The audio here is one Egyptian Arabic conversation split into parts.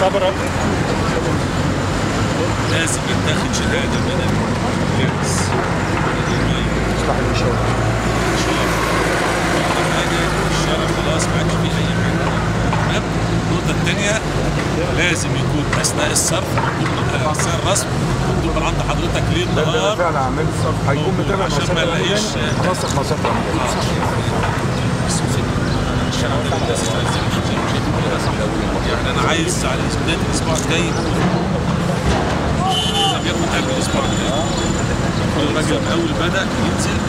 خبرك لازم يتاخد شهاده من المدرس مصلحة الإشارة الشارع خلاص ما عادش فيه اي حاجه تمام النقطه الثانيه لازم يكون اثناء الصرف مكتوب اثناء الرسم مكتوب عند حضرتك ليل ده ده نهار فعلا عمال الصرف هيكون متابع عشان ما مسافة نلاقيش نصف مسافة يعني انا عايز على بدايه الاسبوع الجاي لم يكن قبل الاسبوع الجاي كل راجل من اول بدا ينزل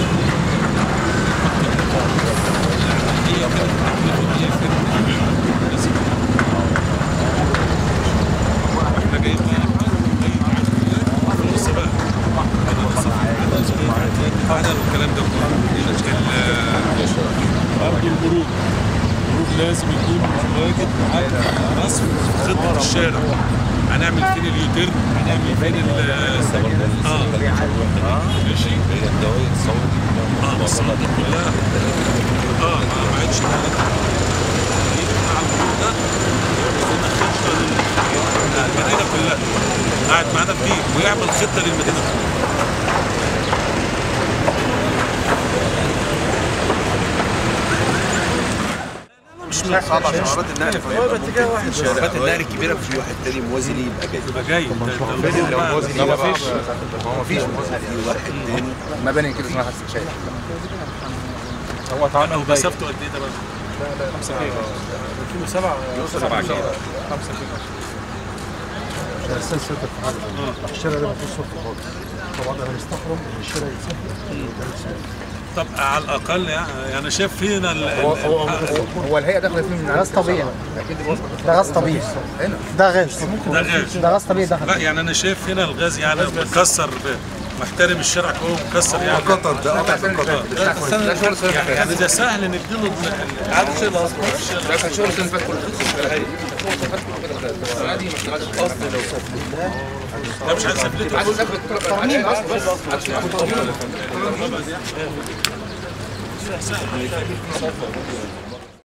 هي كانت تكلفه هي كانت لازم. احنا جايين بقى بص بقى هذا والكلام ده كله برضه المرور المرور لازم يكون متواجد على رسم خطة الشارع هنعمل فين اليوتيرن هنعمل فين ال اه ماشي اه بس دي كلها اه ما ما عادش يجي مع المرور ده يعمل لنا خطة للمدينة كلها قاعد معانا في دي ويعمل خطة للمدينة كلها مش من صعب عشان عربيات النقل فيبقى عربيات النقل الكبيره في واحد تاني موازي ليه يبقى جاي يبقى جاي ده- ده- لو موازي ليه ما بقى فيش ما فيش موازي ليه واحد تاني مباني كده اسمها حسن شايف هو انا اتعمل ضيق ومسافته قد ايه ده بقى؟ 5 كيلو 7 7 كيلو 5 كيلو اساس ستة في حاجة الشارع ده ما فيهوش صرف خالص طبعا انا مستحرم ان الشارع يتسد طب على الاقل يعني انا شايف فينا ال- هو ال- هو ال- هو الهيئة داخلة فيه من غاز طبيعي اكيد ده غاز طبيعي هنا ده غاز ده غاز ده غاز طبيعي لا دخل يعني انا شايف هنا الغاز يعني مكسر محترم الشارع كله مكسر يعني قطر ده قطع في قطر يعني ده سهل نديله ال- ال- عارف الشغل اصلا ده كان شغل سنه فات كله ده مش عايز سفلته عايز اسافر ترميم سهل